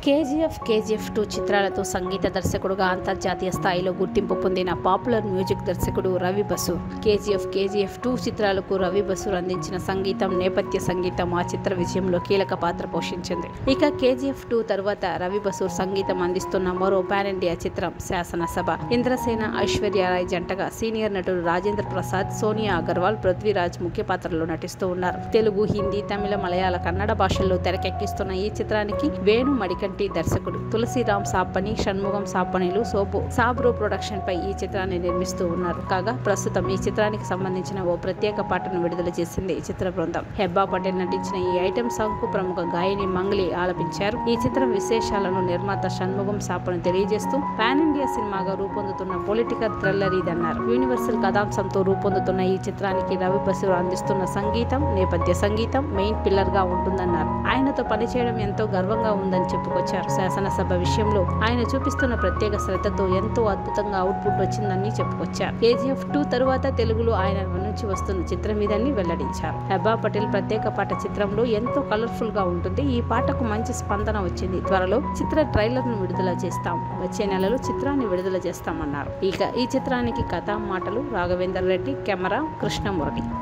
KGF KGF two చిత్రాలతో సంగీత దర్శకుడుగా అంతర్జాతీయ స్థాయిలో గుర్తింపు పొందిన పాపులర్ మ్యూజిక్ దర్శకుడు Ravi Basrur KGF KGF two చిత్రాలకు రవి బసూర్ అందించిన సంగీతం నేపథ్య సంగీతం ఆ చిత్ర విజయంలో కీలక పాత్ర పోషించింది ఇక కేజీఎఫ్ టూ తరువాత రవి బసూర్ సంగీతం అందిస్తున్న మరో పాన్ ఇండియా చిత్రం శాసనసభ ఇంద్రసేన ఐశ్వర్యరాయ్ జంటగా సీనియర్ నటుడు రాజేంద్ర ప్రసాద్ సోనియా అగర్వాల్ పృథ్వీరాజ్ ముఖ్య పాత్రలో నటిస్తూ ఉన్నారు తెలుగు హిందీ తమిళ మలయాళ కన్నడ భాషల్లో తెరకెక్కిస్తున్న ఈ చిత్రానికి వేణు మడికంటి దర్శకుడు తులసిరామ్ సాప్పని షణ్ముగం సాప్పనిలు సోపు సాబ్రో ప్రొడక్షన్ పై ఈ చిత్రాన్ని నిర్మిస్తూ ఉన్నారు కాగా ప్రస్తుతం ఈ చిత్రానికి సంబంధించిన ఓ ప్రత్యేక పాటను విడుదల చేసింది ఈ చిత్ర బృందం హెబ్బా పటేల్ నటించిన ఈ ఐటెం సాంగ్ కు ప్రముఖ గాయని మంగ్లీ ఆలపించారు ఈ చిత్రం విశేషాలను నిర్మాత షణ్ముగం సాపను తెలియజేస్తూ పాన్ ఇండియా సినిమాగా రూపొందుతున్న పొలిటికల్ థ్రిల్లర్ ఇదన్నారు యూనివర్సల్ కథాంశంతో రూపొందుతున్న ఈ చిత్రానికి రవి బసూర్ అందిస్తున్న సంగీతం నేపథ్య సంగీతం మెయిన్ పిల్లర్ గా ఉంటుందన్నారు ఆయనతో పనిచేయడం ఎంతో గర్వంగా ఉందని చెప్పుకొచ్చారు శాసనసభ విషయంలో ఆయన చూపిస్తున్న ప్రత్యేక శ్రద్ధతో ఎంతో అద్భుతంగా అవుట్పుట్ వచ్చిందని చెప్పుకొచ్చారు కేజీఎఫ్ టూ తరువాత తెలుగులో ఆయన నుంచి వస్తున్న చిత్రం ఇదని వెల్లడించారు హెబ్బా పటేల్ ప్రత్యేక పాట చిత్రంలో ఎంతో కలర్ఫుల్ గా ఉంటుంది ఈ పాటకు మంచి స్పందన వచ్చింది త్వరలో చిత్ర ట్రైలర్ ను విడుదల చేస్తాం వచ్చే నెలలో చిత్రాన్ని విడుదల చేస్తామన్నారు ఇక ఈ చిత్రానికి కథ మాటలు రాఘవేందర్ రెడ్డి కెమెరా కృష్ణమురళి